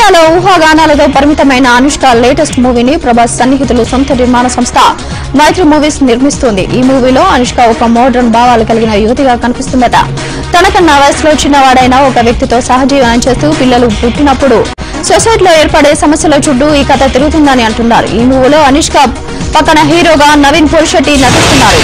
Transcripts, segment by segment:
మీడియాలో ఊహాగానాలతో పరిమితమైన అనుష్క లేటెస్ట్ మూవీని ప్రభాస్ సన్నిహితులు సొంత నిర్మాణ సంస్థ మైత్రి మూవీస్ నిర్మిస్తోంది ఈ మూవీలో అనుష్క ఒక మోడర్న్ భావాలు కలిగిన యువతిగా కనిపిస్తుందట తనకన్నా వయసులో చిన్నవాడైన ఒక వ్యక్తితో సహజీవనం చేస్తూ పిల్లలు పుట్టినప్పుడు సొసైటీలో ఏర్పడే సమస్యల చుట్టూ ఈ కథ తిరుగుతుందని అంటున్నారు ఈ మూవీలో అనుష్క పక్కన హీరోగా నవీన్ పోల్శెట్టి నటిస్తున్నారు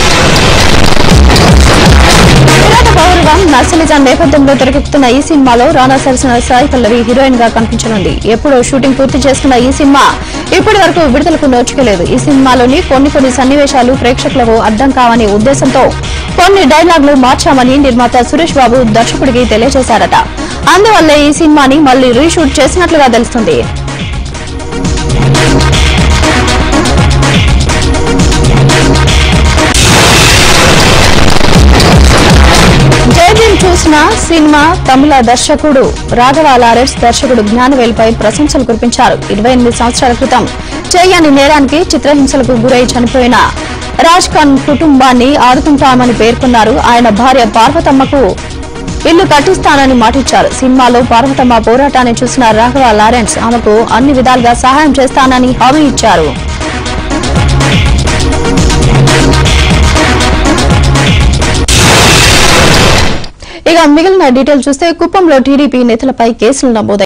విరాట పౌర్వం నర్సలిజం నేపథ్యంలో తెరకెక్కుతున్న ఈ సినిమాలో రానా సరసన సాయి పల్లవి హీరోయిన్ గా కనిపించనుంది ఎప్పుడో షూటింగ్ పూర్తి చేసుకున్న ఈ సినిమా ఇప్పటి వరకు విడుదలకు నోచుకోలేదు ఈ సినిమాలోని కొన్ని కొన్ని సన్నివేశాలు ప్రేక్షకులకు అర్థం కావని ఉద్దేశంతో కొన్ని డైలాగులు మార్చామని నిర్మాత సురేష్ బాబు దర్శకుడికి తెలియజేశారట అందువల్లే ఈ సినిమాని మళ్లీ రీషూట్ చేసినట్లుగా తెలుస్తుంది జయభీం చూసిన సినిమా తమిళ దర్శకుడు రాఘవ లారెన్స్ దర్శకుడు జ్ఞానవేల్పై ప్రశంసలు కురిపించారు ఇరవై ఎనిమిది సంవత్సరాల క్రితం చేయని నేరానికి చిత్రహింసలకు గురై చనిపోయిన రాజ్ ఖాన్ కుటుంబాన్ని ఆదుకుంటామని పేర్కొన్నారు ఆయన భార్య పార్వతమ్మకు ఇల్లు కట్టిస్తానని మాటిచ్చారు సినిమాలో పార్వతమ్మ పోరాటాన్ని చూసిన రాఘవ లారెన్స్ ఆమెకు అన్ని విధాలుగా సహాయం చేస్తానని హామీ ఇచ్చారు ఇక మిగిలిన డీటెయిల్ చూస్తే కుప్పంలో టీడీపీ నేతలపై కేసులు నమోదయ్యాయి